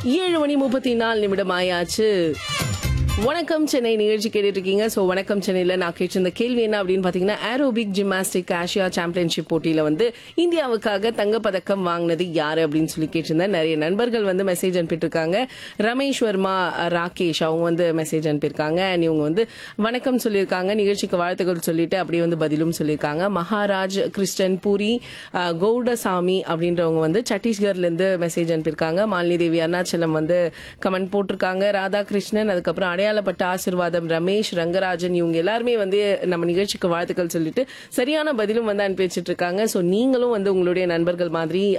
ஏழு மணி முப்பத்தி நாலு நிமிடம் ஆயாச்சு வணக்கம் சென்னை நிகழ்ச்சி கேட்டுட்டு இருக்கீங்க ஸோ வணக்கம் சென்னையில் நான் கேட்டிருந்த கேள்வி என்ன அப்படின்னு பார்த்தீங்கன்னா ஏரோபிக் ஜிம்னாஸ்டிக் ஆசியா சாம்பியன்ஷிப் போட்டியில் வந்து இந்தியாவுக்காக தங்கப்பதக்கம் வாங்கினது யாரு அப்படின்னு சொல்லி கேட்டிருந்தேன் நிறைய நண்பர்கள் வந்து மெசேஜ் அனுப்பிட்டிருக்காங்க ரமேஷ் வர்மா ராகேஷ் அவங்க வந்து மெசேஜ் அனுப்பியிருக்காங்க அண்ட் இவங்க வந்து வணக்கம் சொல்லியிருக்காங்க நிகழ்ச்சிக்கு வாழ்த்துக்கள் சொல்லிட்டு அப்படியே வந்து பதிலும் சொல்லியிருக்காங்க மகாராஜ் கிறிஸ்டன் பூரி அஹ், கவுடசாமி அப்படின்றவங்க வந்து சத்தீஸ்கர்ல இருந்து மெசேஜ் அனுப்பியிருக்காங்க மாலினி தேவி அருணாச்சலம் வந்து கமெண்ட் போட்டிருக்காங்க ராதாகிருஷ்ணன் அதுக்கப்புறம் அடையாளப்பட்ட ஆசிர்வாதம் ரமேஷ் ரங்கராஜன் இவங்க எல்லாருமே வந்து நம்ம நிகழ்ச்சிக்கு வாழ்த்துக்கள் சொல்லிட்டு சரியான பதிலும் வந்து அனுப்பி வச்சிட்டு இருக்காங்க ஸோ நீங்களும் வந்து உங்களுடைய நண்பர்கள் மாதிரி